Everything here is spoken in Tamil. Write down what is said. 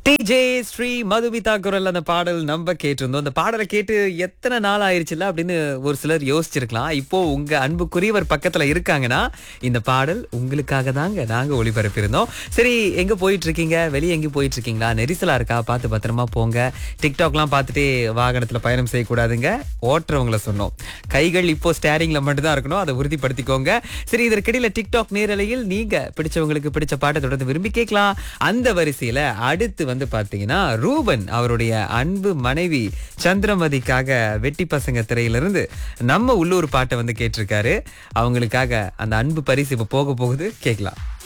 டிஜே ஸ்ரீ மதுமிதா குரல் அந்த பாடல் நம்ம கேட்டிருந்தோம் அந்த பாடலை கேட்டு எத்தனை நாள் ஆயிருச்சுல அப்படின்னு ஒரு சிலர் யோசிச்சிருக்கலாம் இப்போ உங்க அன்புக்குரியவர் பக்கத்துல இருக்காங்கன்னா இந்த பாடல் உங்களுக்காக தாங்க நாங்க ஒளிபரப்பியிருந்தோம் சரி எங்க போயிட்டு இருக்கீங்க வெளியே எங்க போயிட்டு இருக்கீங்களா நெரிசலா இருக்கா பார்த்து பத்திரமா போங்க டிக்டாக்லாம் பார்த்துட்டே வாகனத்துல பயணம் செய்யக்கூடாதுங்க ஓட்டுறவங்கள சொன்னோம் கைகள் இப்போ ஸ்டேரிங்ல மட்டும் தான் இருக்கணும் அதை உறுதிப்படுத்திக்கோங்க சரி இதற்கிடையில டிக்டாக் நேரலையில் நீங்க பிடிச்சவங்களுக்கு பிடிச்ச பாட்டை தொடர்ந்து விரும்பி கேட்கலாம் அந்த வரிசையில அடுத்து வந்து பாத்தீங்கன்னா ரூபன் அவருடைய அன்பு மனைவி சந்திரமதிக்காக வெட்டி பசங்க திரையிலிருந்து நம்ம உள்ளூர் பாட்டை வந்து கேட்டிருக்காரு அவங்களுக்காக அந்த அன்பு பரிசு இப்ப போக போகுது கேட்கலாம்